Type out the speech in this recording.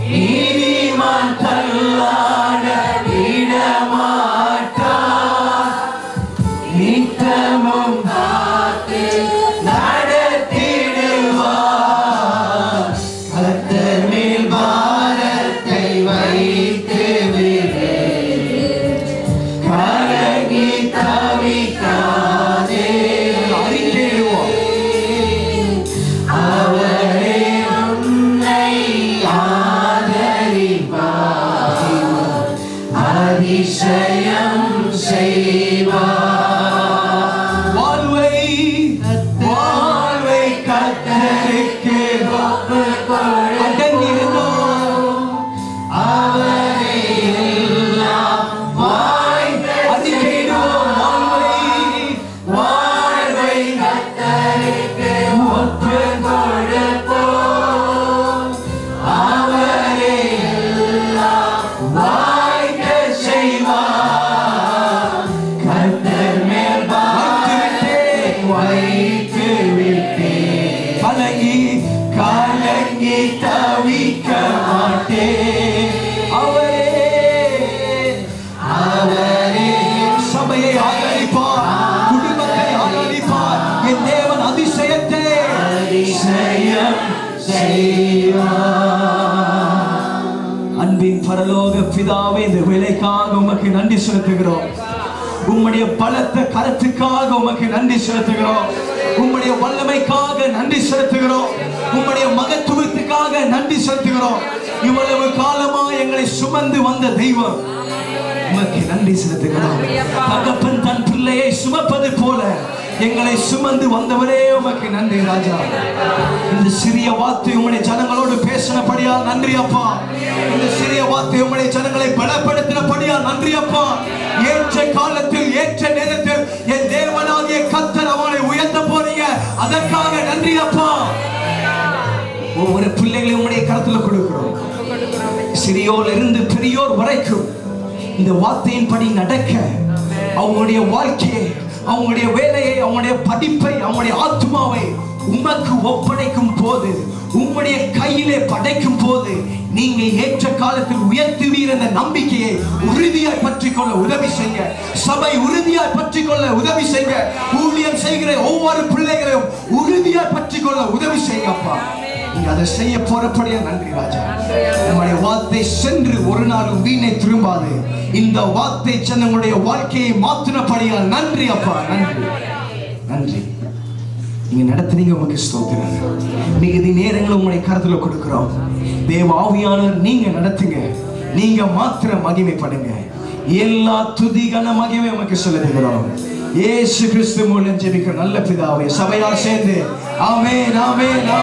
நீதிமான் தள்ளாட விடமாட்டார் நித்தமும் காத்து நடத்திடுவார் கர்த்தர் மேல் பாரத்தை வைத்து விடு கலங்கி தவிக்காதே அறிக்கையிடுவோம் அவரே உன்னை ஆதரிப்பார் அதிசயம் செய்வார் வாழ்வை வாழ்வை கத்தருக்கு அடங்கியிருந்தோம் அவரே எல்லாம் வாய்ந்த அறிக்கையிடுவோம் வாழ்வை வாழ்வை கத்தருக்கு ஒப்பு கொடுப்போம் அவரே எல்லாம் வாய்க்க செய்வார் கர்த்தர் மேல் வைத்து வைத்து விட்டேன் கலங்கி கலங்கி தவிக்க மாட்டேன் அவரே அவரே சபையை ஆதரிப்பார் குடும்பத்தை ஆதரிப்பார் என் தேவன் அதிசயத்தை அதிசயம் செய்வார் அன்பின் பரலோக பிதாவே இந்த வேலைக்காக உமக்கு நன்றி செலுத்துகிறோம் உம்முடைய பலத்த கருத்துக்காக உமக்கு நன்றி செலுத்துகிறோம் உம்முடைய வல்லமைக்காக நன்றி செலுத்துகிறோம் உம்முடைய மகத்துவத்துக்காக நன்றி செலுத்துகிறோம் இவ்வளவு காலமா எங்களை சுமந்து வந்த தெய்வம் உமக்கு நன்றி செலுத்துகிறோம் தகப்பன் தன் பிள்ளையை சுமப்பது போல எங்களை சுமந்து வந்தவரே உமக்கு நன்றி ராஜா இந்த சிறிய வார்த்தை உம்முடைய ஜனங்களோடு பேசினபடியா நன்றி அப்பா இந்த சிறிய வார்த்தை உம்முடைய ஜனங்களை பலப்படுத்தினபடியா நன்றி அப்பா ஏற்ற காலத்தில் ஏற்ற நேரத்தில் என் தேவனாகிய கத்தர் அவனை உயர்த்த போறீங்க அதற்காக நன்றி அப்பா ஒவ்வொரு பிள்ளைகளையும் உம்முடைய கருத்துல கொடுக்கிறோம் சிறியோர் இருந்து பெரியோர் வரைக்கும் இந்த வார்த்தையின்படி நடக்க அவங்களுடைய வாழ்க்கையை அவங்களுடைய வேலையை அவங்களுடைய படிப்பை அவங்களுடைய ஆத்மாவை உமக்கு ஒப்படைக்கும் போது உம்முடைய கையிலே படைக்கும் போது நீங்க ஏற்ற காலத்தில் உயர்த்துவீர் என்ற நம்பிக்கையை உறுதியாய் பற்றிக் கொள்ள உதவி செய்ய சபை உறுதியாய் பற்றிக் கொள்ள உதவி செய்ய ஊழியம் செய்கிற ஒவ்வொரு பிள்ளைகளையும் உறுதியாய் பற்றிக் கொள்ள உதவி செய்யப்பா நீங்க அதை செய்ய போறபடியா நன்றி ராஜா உங்களுடைய வார்த்தை சென்று ஒரு நாளும் வீணை திரும்பாது இந்த வார்த்தை சென்று உங்களுடைய வாழ்க்கையை மாத்தினபடியா நன்றி அப்பா நன்றி நன்றி நீங்க நடத்துறீங்க உமக்கு ஸ்தோத்திரம் மிகுதி நேரங்களை உங்களுடைய கருத்துல கொடுக்கிறோம் தேவ ஆவியானவர் நீங்க நடத்துங்க நீங்க மாத்திர மகிமைப்படுங்க எல்லா துதி கன மகிமை உமக்கு செலுத்துகிறோம் இயேசு கிறிஸ்து மூலம் ஜெபிக்கிற நல்ல பிதாவே சபையார் சேர்ந்து ஆமென் ஆமென்